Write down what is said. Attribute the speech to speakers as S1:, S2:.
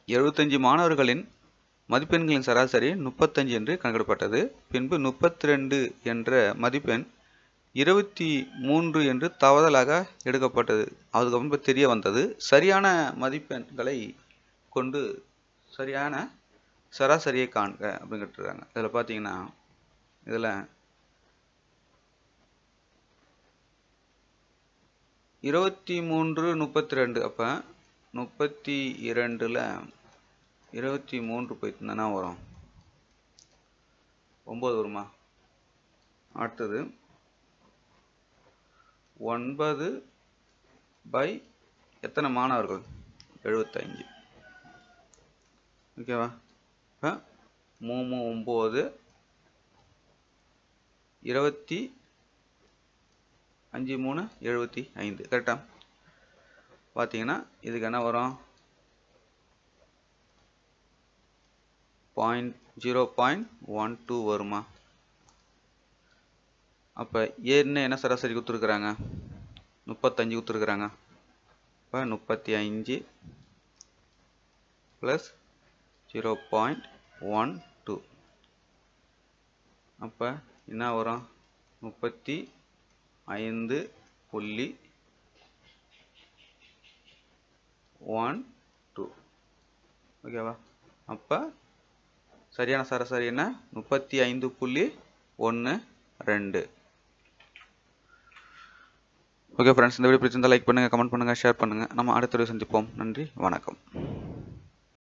S1: எழுபத்தஞ்சு மாணவர்களின் மதிப்பெண்களின் சராசரி முப்பத்தஞ்சு என்று கணக்கிடப்பட்டது பின்பு முப்பத்தி ரெண்டு என்ற மதிப்பெண் இருபத்தி மூன்று என்று தவறுதலாக எடுக்கப்பட்டது அதுக்கப்புறம் இப்ப தெரிய வந்தது சரியான மதிப்பெண்களை கொண்டு சரியான சராசரியை காண்க அப்படின்னு கேட்டுருக்காங்க இதில் பார்த்தீங்கன்னா இதில் இருபத்தி மூன்று முப்பத்தி ரெண்டு அப்போ முப்பத்தி இரண்டில் இருபத்தி மூன்று போயிட்டுனா வரும் ஒம்பது வருமா அடுத்தது ஒன்பது பை எத்தனை மாணவர்கள் எழுபத்தஞ்சு ஓகேவா இப்போ மூணு ஒம்பது இருபத்தி அஞ்சு மூணு எழுபத்தி ஐந்து கரெக்டா பார்த்தீங்கன்னா இதுக்கு என்ன வரும் point zero point one two வருமா அப்போ ஏன்னு என்ன சராசரி கொடுத்துருக்குறாங்க முப்பத்தஞ்சு கொடுத்துருக்குறாங்க இப்போ முப்பத்தி அஞ்சு plus zero point one two அப்போ என்ன வரும் முப்பத்தி ஐந்து புள்ளி ஒன் டூ ஓகேவா அப்போ சரியான சராசரி என்ன முப்பத்தி ஐந்து புள்ளி ஒன்று ரெண்டு ஓகே ஃப்ரெண்ட்ஸ் இந்த வீடியோ பிடிச்சிருந்தா லைக் பண்ணுங்கள் கமெண்ட் பண்ணுங்கள் ஷேர் பண்ணுங்கள் நம்ம அடுத்த வீடியோ சந்திப்போம் நன்றி வணக்கம்